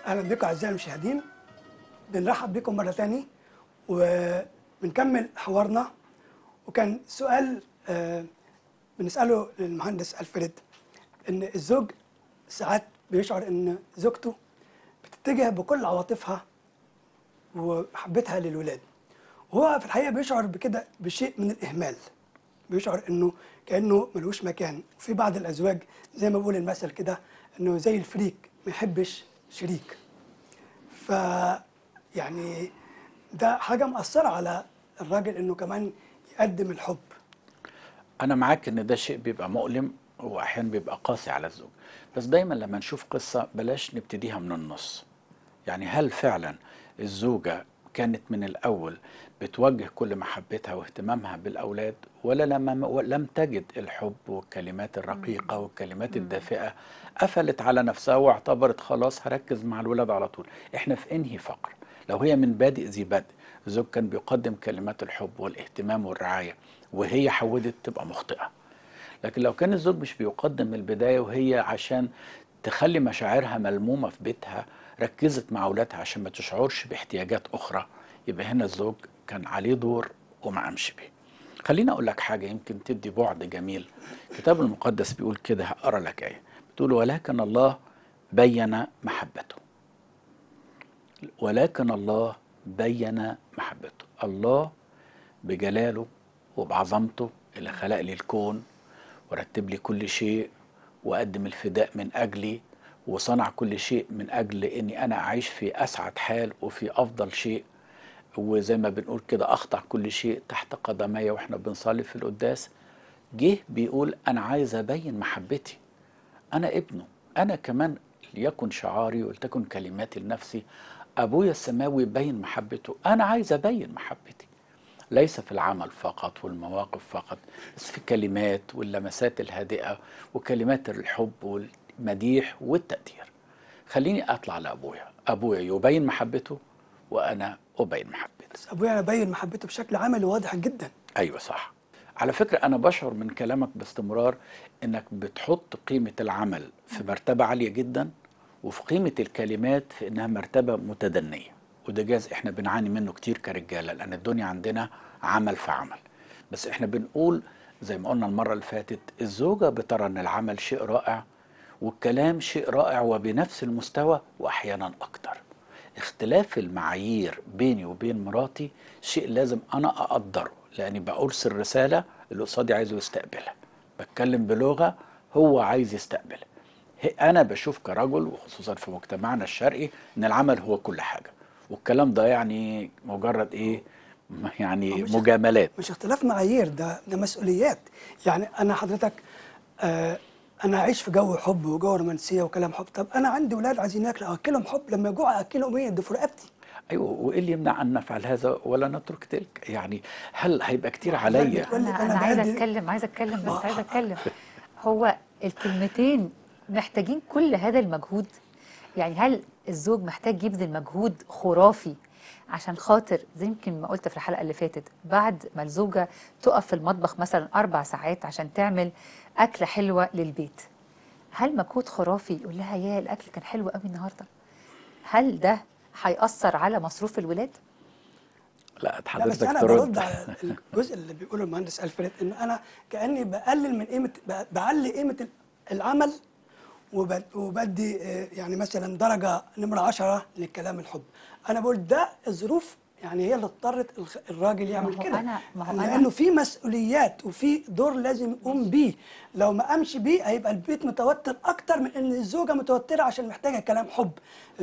اهلا بكم اعزائي المشاهدين بنرحب بكم مره تاني وبنكمل حوارنا وكان سؤال آه، بنساله للمهندس الفريد ان الزوج ساعات بيشعر ان زوجته بتتجه بكل عواطفها ومحبتها للولاد وهو في الحقيقه بيشعر بكده بشيء من الاهمال بيشعر انه كانه ملوش مكان وفي بعض الازواج زي ما بيقول المثل كده انه زي الفريك ما يحبش شريك ف يعني ده حاجه مأثره على الراجل انه كمان يقدم الحب انا معاك ان ده شيء بيبقى مؤلم واحيانا بيبقى قاسي على الزوج بس دايما لما نشوف قصه بلاش نبتديها من النص يعني هل فعلا الزوجه كانت من الاول بتوجه كل محبتها واهتمامها بالاولاد ولا لما لم تجد الحب والكلمات الرقيقه والكلمات الدافئه قفلت على نفسها واعتبرت خلاص هركز مع الولاد على طول احنا في انهي فقر لو هي من بادئ ذي بدء الزوج كان بيقدم كلمات الحب والاهتمام والرعايه وهي حودت تبقى مخطئه لكن لو كان الزوج مش بيقدم من البدايه وهي عشان تخلي مشاعرها ملمومه في بيتها ركزت مع اولادها عشان ما تشعرش باحتياجات اخرى يبقى هنا الزوج كان عليه دور وما قامش بيه خليني اقول لك حاجه يمكن تدي بعد جميل الكتاب المقدس بيقول كده هقرا لك ايه بتقول ولكن الله بين محبته ولكن الله بين محبته الله بجلاله وبعظمته اللي خلق لي الكون ورتب لي كل شيء وقدم الفداء من اجلي وصنع كل شيء من اجل اني انا اعيش في اسعد حال وفي افضل شيء وزي ما بنقول كده اخضع كل شيء تحت قدمي واحنا بنصلي في القداس جه بيقول انا عايز ابين محبتي انا ابنه انا كمان ليكن شعاري ولتكن كلماتي لنفسي ابويا السماوي يبين محبته انا عايز ابين محبتي ليس في العمل فقط والمواقف فقط بس في الكلمات واللمسات الهادئه وكلمات الحب والمديح والتقدير خليني اطلع لابويا ابويا يبين محبته وانا ابين محبتي بس ابويا بين محبته بشكل عملي واضح جدا ايوه صح على فكره انا بشعر من كلامك باستمرار انك بتحط قيمه العمل في مرتبه عاليه جدا وفي قيمه الكلمات في انها مرتبه متدنيه وده جاز احنا بنعاني منه كتير كرجاله لان الدنيا عندنا عمل في عمل بس احنا بنقول زي ما قلنا المره اللي فاتت الزوجه بترى ان العمل شيء رائع والكلام شيء رائع وبنفس المستوى واحيانا اكتر اختلاف المعايير بيني وبين مراتي شيء لازم انا اقدره لاني بأرسل رساله اللي قصادي عايزه يستقبلها بتكلم بلغه هو عايز يستقبلها هي- انا بشوف كرجل وخصوصا في مجتمعنا الشرقي ان العمل هو كل حاجه والكلام ده يعني مجرد ايه م- يعني مش- مجاملات مش اختلاف معايير ده ده مسؤوليات يعني انا حضرتك آه انا اعيش في جو حب وجو رومانسيه وكلام حب طب انا عندي ولاد عايزين ياكلوا اكلهم حب لما يجوع اكلهم ايه ده في رقبتي ايوه وايه اللي يمنع ان نفعل هذا ولا نترك تلك يعني هل هيبقى كتير عليا بتقول لك انا أنا انا عايزه بعدي- اتكلم عايزه اتكلم آه. بس عايزه اتكلم هو الكلمتين محتاجين كل هذا المجهود يعني هل الزوج محتاج يبذل مجهود خرافي عشان خاطر زي يمكن ما قلت في الحلقه اللي فاتت بعد ما الزوجه تقف في المطبخ مثلا اربع ساعات عشان تعمل اكله حلوه للبيت هل مجهود خرافي يقول لها يا الاكل كان حلو قوي النهارده هل ده هيأثر على مصروف الولاد؟ لا لا بس حضرتك انا برد ترد على الجزء اللي بيقوله المهندس الفريد انه انا كاني بقلل من قيمه ب- بعلي قيمه العمل وب- وبدي آه، يعني مثلا درجه نمره 10 للكلام الحب انا بقول ده الظروف يعني هي اللي اضطرت الخ- الراجل يعمل هو كده أنا- ما هو أنا- لانه في مسؤوليات وفي دور لازم يقوم بيه لو ما قامش بيه هيبقى البيت متوتر اكتر من ان الزوجه متوتره عشان محتاجه كلام حب